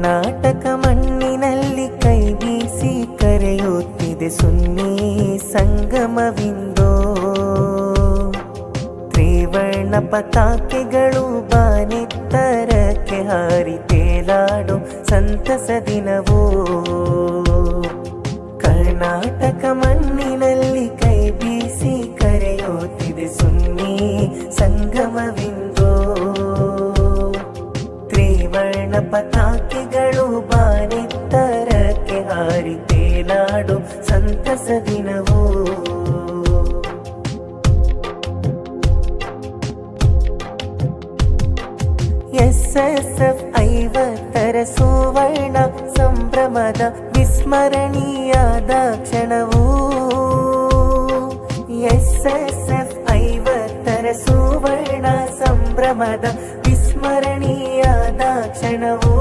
ಕರ್ನಾಟಕ ಮಣ್ಣಿನಲ್ಲಿ ಕೈ ಬೀಸಿ ಕರೆಯುತ್ತಿದೆ ಸುನ್ನಿ ಸಂಗಮವಿಂದೋ ತ್ರಿವರ್ಣ ಪತಾಕೆಗಳು ಬಾನೆತ್ತರಕ್ಕೆ ಹಾರಿ ತೇಲಾಡು ಸಂತಸ ದಿನವೋ ಕರ್ನಾಟಕ ಮಣ್ಣಿನಲ್ಲಿ ಕೈ ಬೀಸಿ ಕರೆಯುತ್ತಿದೆ ಸುನ್ನಿ ಸಂಗಮವಿಂದೋ ತ್ರಿವರ್ಣ ಪತಾಕೆಗಳು ಬಾನೆತ್ತರಕ್ಕೆ ಹಾರಿ ತೇಲಾಡು ಸಂತಸ ದಿನವೋ ಎಸ್ ಎಸ್ ಎಫ್ ಐವತ್ತರ ಸುವರ್ಣ ಸಂಭ್ರಮದ ವಿಸ್ಮರಣೀಯಾದ ಕ್ಷಣವು ಎಸ್ ಎಸ್ ಎಫ್ ಐವತ್ತರ ಸುವರ್ಣ ಸಂಭ್ರಮದ ವಿಸ್ಮರಣೀಯಾದ ಕ್ಷಣವು